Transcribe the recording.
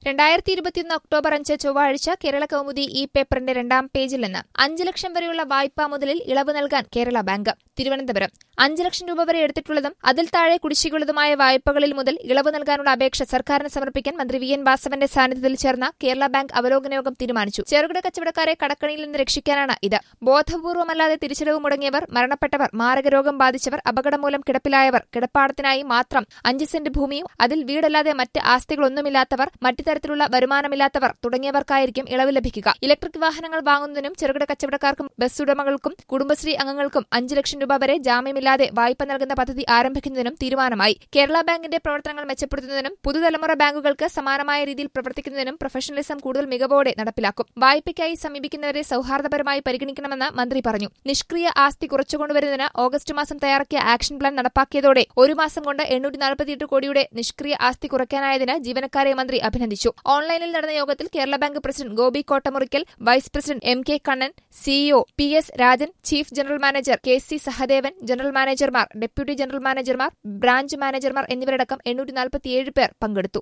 രണ്ടായിരത്തി ഇരുപത്തിയൊന്ന് ഒക്ടോബർ അഞ്ച് ചൊവ്വാഴ്ച കേരള കൗമുദി ഈ പേപ്പറിന്റെ രണ്ടാം പേജിൽ നിന്ന് അഞ്ച് ലക്ഷം വരെയുള്ള വായ്പാ മുതലിൽ ഇളവ് നൽകാൻ കേരള ബാങ്ക് തിരുവനന്തപുരം അഞ്ച് ലക്ഷം രൂപ വരെ എടുത്തിട്ടുള്ളതും അതിൽ താഴെ കുടിശ്ശികളുള്ളതുമായ വായ്പകളിൽ മുതൽ ഇളവ് നൽകാനുള്ള അപേക്ഷ സർക്കാരിന് സമർപ്പിക്കാൻ മന്ത്രി വി എൻ വാസവന്റെ സാന്നിധ്യത്തിൽ ചേർന്ന കേരള ബാങ്ക് അവലോകന യോഗം തീരുമാനിച്ചു ചെറുകിട കച്ചവടക്കാരെ കടക്കണിയിൽ നിന്ന് രക്ഷിക്കാനാണ് ഇത് ബോധപൂർവമല്ലാതെ തിരിച്ചടവ് മുടങ്ങിയവർ മരണപ്പെട്ടവർ മാരകരോഗം ബാധിച്ചവർ അപകടം മൂലം കിടപ്പിലായവർ കിടപ്പാടത്തിനായി മാത്രം അഞ്ച് സെന്റ് ഭൂമിയും അതിൽ വീടല്ലാതെ മറ്റ് ആസ്തികളൊന്നുമില്ലാത്തവർ മറ്റു തരത്തിലുള്ള വരുമാനമില്ലാത്തവർ തുടങ്ങിയവർക്കായിരിക്കും ഇളവ് ലഭിക്കുക ഇലക്ട്രിക് വാഹനങ്ങൾ വാങ്ങുന്നതിനും ചെറുകിട കച്ചവടക്കാർക്കും ബസ് ഉടമകൾക്കും കുടുംബശ്രീ അംഗങ്ങൾക്കും അഞ്ച് ലക്ഷം രൂപ വരെ ജാമ്യമില്ലാതെ വായ്പ നൽകുന്ന പദ്ധതി ആരംഭിക്കുന്നതിനും തീരുമാനമായി കേരള ബാങ്കിന്റെ പ്രവർത്തനങ്ങൾ മെച്ചപ്പെടുത്തുന്നതിനും പുതുതലമുറ ബാങ്കുകൾക്ക് സമാനമായ രീതിയിൽ പ്രവർത്തിക്കുന്നതിനും പ്രൊഫഷണലിസം കൂടുതൽ മികവോടെ നടപ്പിലാക്കും വായ്പയ്ക്കായി സമീപിക്കുന്നവരെ സൌഹാർദ്ദപരമായി പരിഗണിക്കണമെന്ന് മന്ത്രി പറഞ്ഞു നിഷ്ക്രിയ ആസ്തി കുറച്ചുകൊണ്ടുവരുന്നതിന് ഓഗസ്റ്റ് മാസം തയ്യാറാക്കിയ ആക്ഷൻ പ്ലാൻ നടപ്പാക്കിയതോടെ ഒരു മാസം കൊണ്ട് എണ്ണൂറ്റി നാൽപ്പത്തിയെട്ട് കോടിയുടെ നിഷ്ക്രിയ ആസ്തി കുറയ്ക്കാനായതിന് ജീവനക്കാരെ മന്ത്രി അഭിനന്ദിച്ചു ഓൺലൈനിൽ നടന്ന യോഗത്തിൽ Kerala bank president Gopi Kottamurickal vice president M K Kannan CEO P S Rajan chief general manager K C Sahadevan general മാനേജർമാർ ഡെപ്യൂട്ടി ജനറൽ മാനേജർമാർ ബ്രാഞ്ച് മാനേജർമാർ എന്നിവരടക്കം എണ്ണൂറ്റി നാൽപ്പത്തിയേഴ് പേർ പങ്കെടുത്തു